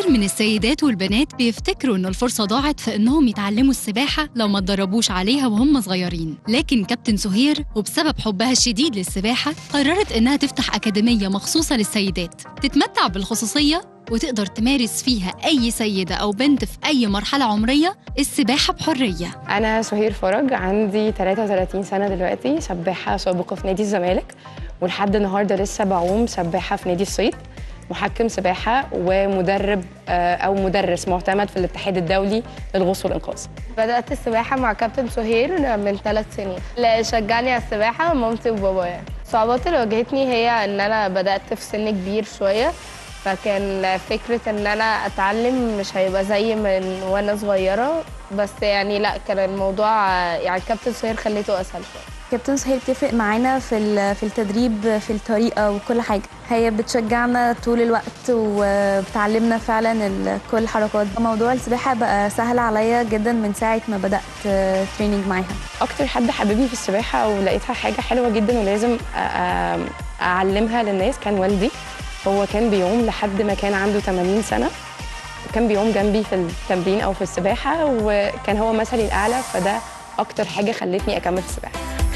من السيدات والبنات بيفتكروا إن الفرصة ضاعت في إنهم يتعلموا السباحة لو ما اتدربوش عليها وهم صغيرين، لكن كابتن سهير وبسبب حبها الشديد للسباحة قررت إنها تفتح أكاديمية مخصوصة للسيدات تتمتع بالخصوصية وتقدر تمارس فيها أي سيدة أو بنت في أي مرحلة عمرية السباحة بحرية أنا سهير فرج عندي 33 سنة دلوقتي سباحة سابقة في نادي الزمالك ولحد النهاردة لسه بعوم سباحة في نادي الصيد محكم سباحة ومدرب آه، أو مدرس معتمد في الاتحاد الدولي للغوص والإنقاذ بدأت السباحة مع كابتن سهير من ثلاث سنين اللي شجعني على السباحة مامتي وبابايا الصعوبات اللي واجهتني هي ان انا بدأت في سن كبير شوية فكان فكرة ان انا اتعلم مش هيبقى زي من وانا صغيرة بس يعني لا كان الموضوع يعني كابتن سهير خليته اسهل شوية كابتن سهير بتفرق معانا في ال- في التدريب في الطريقه وكل حاجه هي بتشجعنا طول الوقت وبتعلمنا فعلا ال- كل الحركات موضوع السباحه بقى سهل عليا جدا من ساعه ما بدات تريننج معاها أكتر حد حببني في السباحة ولقيتها حاجة حلوة جدا ولازم أ- أ- أعلمها للناس كان والدي هو كان بيعوم لحد ما كان عنده 80 سنة وكان بيعوم جنبي في التمرين أو في السباحة وكان هو مثلي الأعلى فده أكتر حاجة خلتني أكمل في السباحة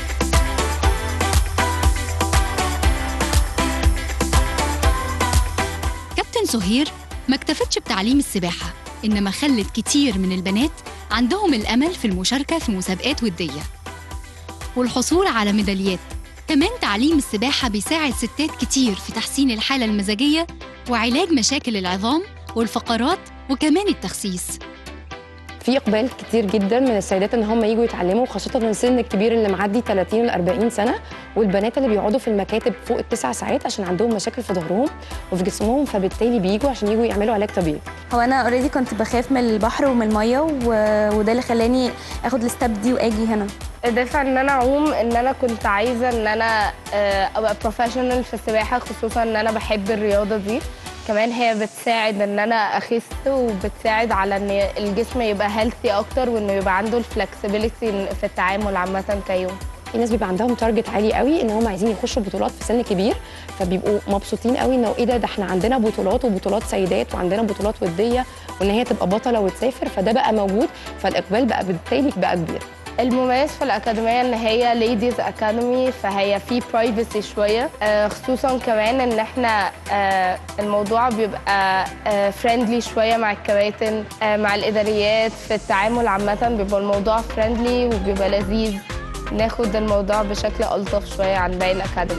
كابتن سهير ما اكتفتش بتعليم السباحة إنما خلت كتير من البنات عندهم الأمل في المشاركة في مسابقات ودية والحصول على ميداليات كمان تعليم السباحة بيساعد ستات كتير في تحسين الحالة المزاجية وعلاج مشاكل العظام والفقرات وكمان التخسيس في اقبال كتير جدا من السيدات ان هم يجوا يتعلموا خاصه السن الكبير اللي معدي 30 ل 40 سنه والبنات اللي بيقعدوا في المكاتب فوق التسع ساعات عشان عندهم مشاكل في ظهرهم وفي جسمهم فبالتالي بيجوا عشان يجوا يعملوا علاج طبيعي هو انا اوريدي كنت بخاف من البحر ومن الميه و- وده اللي خلاني اخد الستاب دي واجي هنا الدافع ان انا اعوم ان انا كنت عايزه ان انا آه، ابقى بروفيشنال في السباحه خصوصا ان انا بحب الرياضه دي كمان هي بتساعد ان انا اخس وبتساعد على ان الجسم يبقى هيلثي اكتر وانه يبقى عنده الفلكسبيليتي في التعامل عامه كيوم في ناس بيبقى عندهم تارجت عالي قوي ان هم عايزين يخشوا بطولات في سن كبير فبيبقوا مبسوطين قوي انه ايه ده ده احنا عندنا بطولات وبطولات سيدات وعندنا بطولات وديه وان هي تبقى بطله وتسافر فده بقى موجود فالاقبال بقى بالتالي بقى كبير المميز في الأكاديمية إن هي ليديز أكاديمي فهي في برايفسي شوية آه، خصوصا كمان إن إحنا آه، الموضوع بيبقى فريندلي شوية مع الكباتن آه، مع الإداريات في التعامل عامة بيبقى الموضوع فريندلي وبيبقى لذيذ ناخد الموضوع بشكل ألطف شوية عن باقي الأكاديمي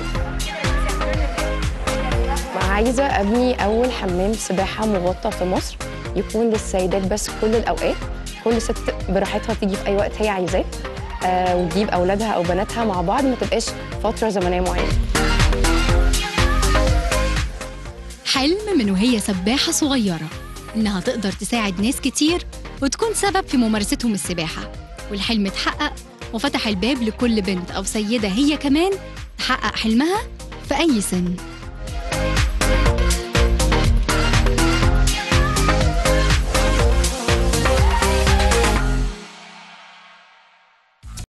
عايزه ابني اول حمام سباحه مغطى في مصر يكون للسيدات بس كل الاوقات كل ست براحتها تيجي في اي وقت هي عايزاه آه وتجيب اولادها او بناتها مع بعض ما تبقاش فتره زمنيه معينه حلم من وهي سباحة صغيرة إنها تقدر تساعد ناس كتير وتكون سبب في ممارستهم السباحة والحلم اتحقق وفتح الباب لكل بنت أو سيدة هي كمان تحقق حلمها في أي سن